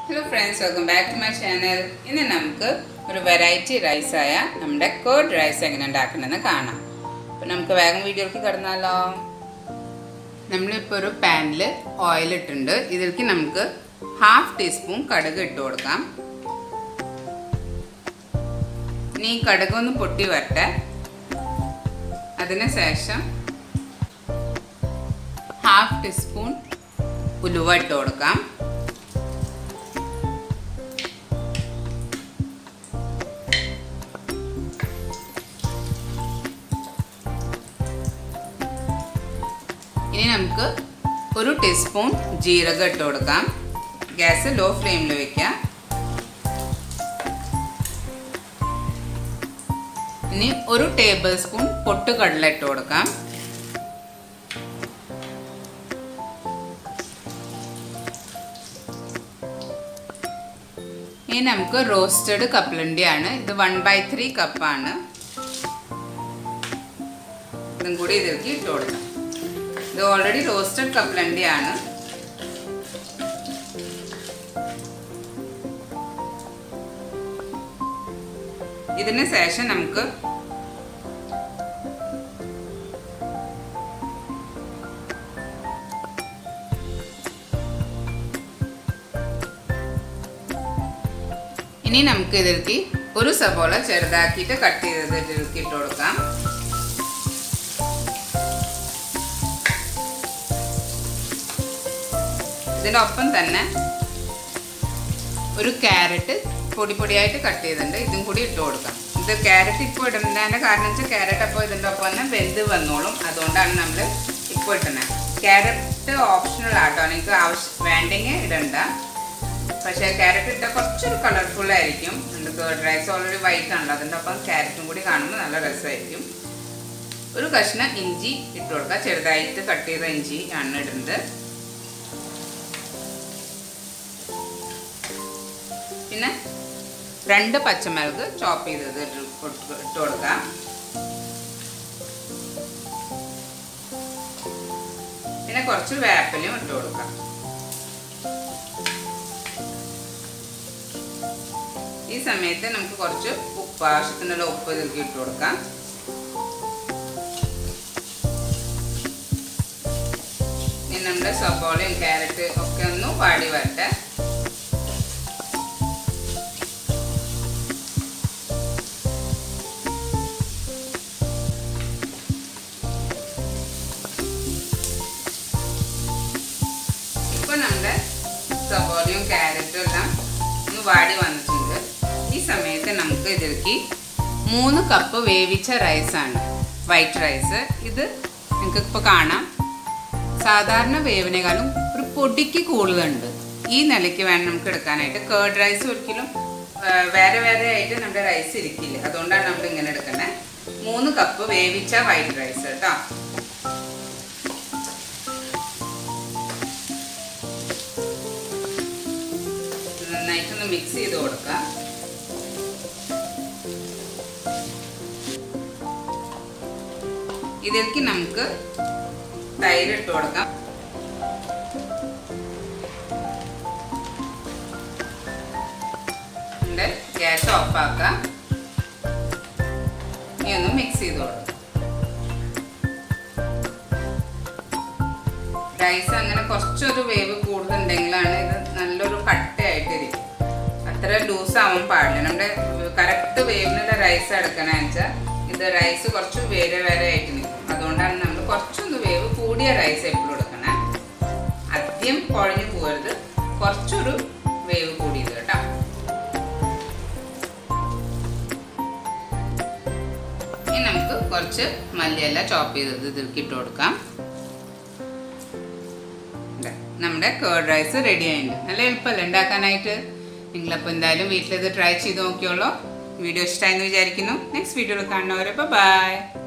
hello friends welcome back to my channel ഇന്ന് നമുക്ക് ഒരു വെറൈറ്റി റൈസായ നമ്മുടെ കേർഡ് റൈസ് എങ്ങനെ ഉണ്ടാക്കണമെന്ന് കാണാം അപ്പോൾ നമുക്ക് വേഗം വീഡിയോയ്ക്ക് കിടന്നാലോ നമ്മളിപ്പോൾ ഒരു പാനിൽ ഓയിൽ ഇട്ടുണ്ട് ഇതിലേക്ക് നമുക്ക് ഹാഫ് ടീസ്പൂൺ കടുക് ഇട്ട് കൊടുക്കാം ഇനി ഈ കടുക് ഒന്ന് പൊട്ടി വരട്ടെ അതിന് ശേഷം ഹാഫ് ടീസ്പൂൺ ഉലുവ ഇട്ട് കൊടുക്കാം ഇനി നമുക്ക് ഒരു ടീസ്പൂൺ ജീരകം ഇട്ട് കൊടുക്കാം ഗ്യാസ് ലോ ഫ്ലെയിമിൽ വെക്കാം ഇനി ഒരു ടേബിൾ സ്പൂൺ പൊട്ടുകടല ഇട്ട് കൊടുക്കാം ഇനി നമുക്ക് റോസ്റ്റഡ് കപ്പലണ്ടിയാണ് ഇത് വൺ ബൈ ത്രീ കപ്പാണ് ഇതും കൂടി ഇതിലേക്ക് ഇട്ട് കൊടുക്കാം ഇത് ഓൾറെഡി റോസ്റ്റഡ് കപ്പലണ്ടിയാണ് ഇതിന് ശേഷം നമുക്ക് ഇനി നമുക്ക് ഇതിലേക്ക് ഒരു സബോള ചെറുതാക്കിയിട്ട് കട്ട് ചെയ്തത് ഇതിലേക്ക് ഇട്ട് കൊടുക്കാം ഇതിനൊപ്പം തന്നെ ഒരു ക്യാരറ്റ് പൊടി പൊടിയായിട്ട് കട്ട് ചെയ്തിട്ടുണ്ട് ഇതും കൂടി ഇട്ട് കൊടുക്കാം ഇത് ക്യാരറ്റ് ഇപ്പോൾ ഇടുന്നതിൻ്റെ കാരണം വെച്ചാൽ ക്യാരറ്റ് അപ്പോൾ ഇതിൻ്റെ ഒപ്പം തന്നെ വെന്ത് വന്നോളും അതുകൊണ്ടാണ് നമ്മൾ ഇപ്പോൾ ഇട്ടുന്നത് ക്യാരറ്റ് ഓപ്ഷണൽ ആട്ടോ നിങ്ങൾക്ക് ആവശ്യം വേണ്ടെങ്കിൽ ഇടണ്ട പക്ഷേ ക്യാരറ്റ് ഇട്ടാൽ കുറച്ചൊരു കളർഫുൾ ആയിരിക്കും കേർഡ് റൈസ് ഓൾറെഡി വൈറ്റ് ആണല്ലോ അതിൻ്റെ ഒപ്പം ക്യാരറ്റും കൂടി കാണുമ്പോൾ നല്ല രസമായിരിക്കും ഒരു കഷ്ണം ഇഞ്ചി ഇട്ട് കൊടുക്കുക ചെറുതായിട്ട് കട്ട് ചെയ്ത ഇഞ്ചി ആണ് ഇടുന്നത് പിന്നെ രണ്ട് പച്ചമുളക് ചോപ്പ് ചെയ്തത് ഇട്ട് കൊടുക്കാം പിന്നെ കുറച്ച് വേപ്പിലും ഇട്ട് കൊടുക്കാം ഈ സമയത്ത് നമുക്ക് കുറച്ച് ഉപ്പ് ആവശ്യത്തിനുള്ള ഉപ്പ് ഇതിലേക്ക് ഇട്ട് കൊടുക്കാം ഇനി നമ്മുടെ സബോളയും ക്യാരറ്റ് ഒക്കെ ഒന്ന് വാടി വരട്ടെ ഇപ്പൊ നമ്മുടെ സബോളയും ക്യാരറ്റും എല്ലാം ഒന്ന് വാടി വന്നിട്ടുണ്ട് ഈ സമയത്ത് നമുക്ക് ഇതിലേക്ക് മൂന്ന് കപ്പ് വേവിച്ച റൈസാണ് വൈറ്റ് റൈസ് ഇത് നിങ്ങൾക്ക് ഇപ്പോൾ കാണാം സാധാരണ വേവിനേക്കാളും ഒരു പൊടിക്ക് കൂടുതലുണ്ട് ഈ നിലയ്ക്ക് വേണം നമുക്ക് എടുക്കാനായിട്ട് കേർഡ് റൈസ് ഒരിക്കലും വേറെ വേറെ ആയിട്ട് നമ്മുടെ റൈസ് ഇരിക്കില്ല അതുകൊണ്ടാണ് നമ്മൾ ഇങ്ങനെ എടുക്കുന്നത് മൂന്ന് കപ്പ് വേവിച്ച വൈറ്റ് റൈസ് കേട്ടോ നന്നായിട്ടൊന്ന് മിക്സ് ചെയ്ത് കൊടുക്കാം ഇതിലേക്ക് നമുക്ക് തൈര് ഇട്ട് കൊടുക്കാം ഗ്യാസ് ഓഫ് ആക്കാം ഇനി ഒന്ന് മിക്സ് ചെയ്ത് കൊടുക്കാം റൈസ് അങ്ങനെ കുറച്ചൊരു വേവ് കൂടുതലുണ്ടെങ്കിലാണ് ഇത് നല്ലൊരു കട്ടയായിട്ടിരിക്കും അത്ര ലൂസ് ആവാൻ പാടില്ല നമ്മുടെ കറക്റ്റ് വേവിനുള്ള റൈസ് എടുക്കണമെന്ന് വെച്ചാൽ ഇത് റൈസ് കുറച്ച് വേറെ വേറെ ആയിട്ട് നിൽക്കും അതുകൊണ്ടാണ് നമ്മൾ കുറച്ചൊന്ന് വേവ് കൂടിയ റൈസ് എപ്പോഴും എടുക്കണേ ആദ്യം കുഴഞ്ഞു പോകരുത് കുറച്ചൊരു വേവ് കൂടിയത് കേട്ടോ ഇനി നമുക്ക് കുറച്ച് മല്ലിയില ചോപ്പ് ചെയ്തത് ഇതിലേക്ക് ഇട്ട് കൊടുക്കാം നമ്മുടെ കേർഡ് റൈസ് റെഡി ആയിട്ടുണ്ട് നല്ല എളുപ്പമല്ലേ ഉണ്ടാക്കാനായിട്ട് നിങ്ങളപ്പോൾ എന്തായാലും വീട്ടിലിത് ട്രൈ ചെയ്ത് നോക്കിയോളൂ വീഡിയോ ഇഷ്ടമായെന്ന് വിചാരിക്കുന്നു നെക്സ്റ്റ് വീഡിയോയിൽ കാണുന്നവരെ ബൈ